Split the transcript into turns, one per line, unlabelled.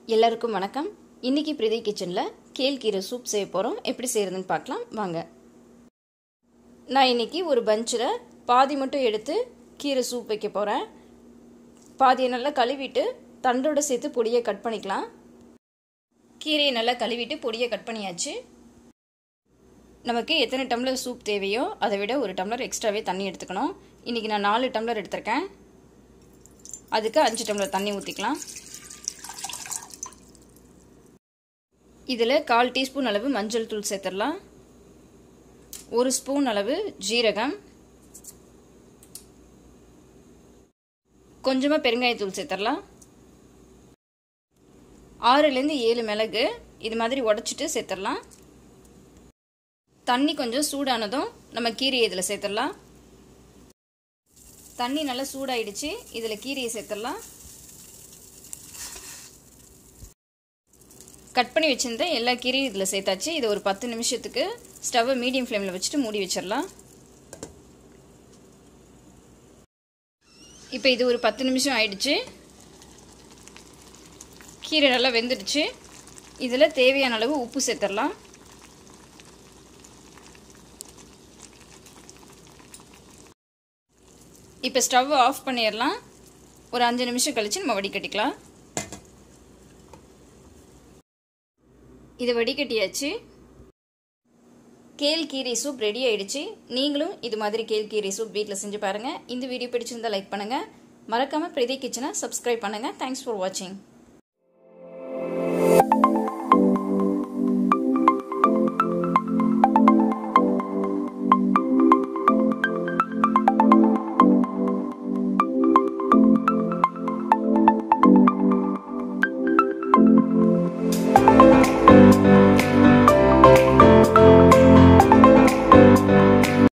எல்லாருக்கும் வணக்கம் இன்னைக்கு பிரீதி கிச்சனில் கேழ்கீரை சூப் செய்ய போகிறோம் எப்படி செய்கிறதுன்னு பார்க்கலாம் வாங்க நான் இன்னைக்கு ஒரு பஞ்சில் பாதி மட்டும் எடுத்து கீரை சூப் வைக்க போகிறேன் பாதியை நல்லா கழுவிட்டு தண்டோட சேர்த்து பொடியை கட் பண்ணிக்கலாம் கீரையை நல்லா கழுவிட்டு பொடியை கட் பண்ணியாச்சு நமக்கு எத்தனை டம்ளர் சூப் தேவையோ அதை விட ஒரு டம்ளர் எக்ஸ்ட்ராவே தண்ணி எடுத்துக்கணும் இன்றைக்கி நான் நாலு டம்ளர் எடுத்திருக்கேன் அதுக்கு அஞ்சு டம்ளர் தண்ணி ஊற்றிக்கலாம் இதில் கால் டீஸ்பூன் அளவு மஞ்சள் தூள் சேர்த்துடலாம் ஒரு ஸ்பூன் அளவு ஜீரகம் கொஞ்சமாக பெருங்காயத்தூள் சேர்த்துடலாம் ஆறுலேருந்து ஏழு மிளகு இது மாதிரி உடச்சிட்டு சேர்த்துடலாம் தண்ணி கொஞ்சம் சூடானதும் நம்ம கீரையை இதில் சேர்த்துடலாம் தண்ணி நல்லா சூடாயிடுச்சு இதில் கீரையை சேர்த்துடலாம் கட் பண்ணி வச்சுருந்த எல்லா கீரையும் இதில் சேர்த்தாச்சு இது ஒரு பத்து நிமிஷத்துக்கு ஸ்டவ்வை மீடியம் ஃப்ளேமில் வச்சுட்டு மூடி வச்சிடலாம் இப்போ இது ஒரு பத்து நிமிஷம் ஆயிடுச்சு கீரை நல்லா வெந்துடுச்சு இதில் தேவையான அளவு உப்பு சேர்த்துடலாம் இப்போ ஸ்டவ் ஆஃப் பண்ணிடலாம் ஒரு அஞ்சு நிமிஷம் கழித்து நம்ம வடிகட்டிக்கலாம் இதை வடிகட்டியாச்சு கேல் கீரை சூப் ரெடி ஆயிடுச்சு நீங்களும் இது மாதிரி கேல் கீரை சூப் வீட்டில் செஞ்சு பாருங்கள் இந்த வீடியோ பிடிச்சிருந்தா லைக் பண்ணுங்கள் மறக்காமல் பிரதி கிச்சனை சப்ஸ்கிரைப் பண்ணுங்கள் தேங்க்ஸ் ஃபார் வாட்சிங்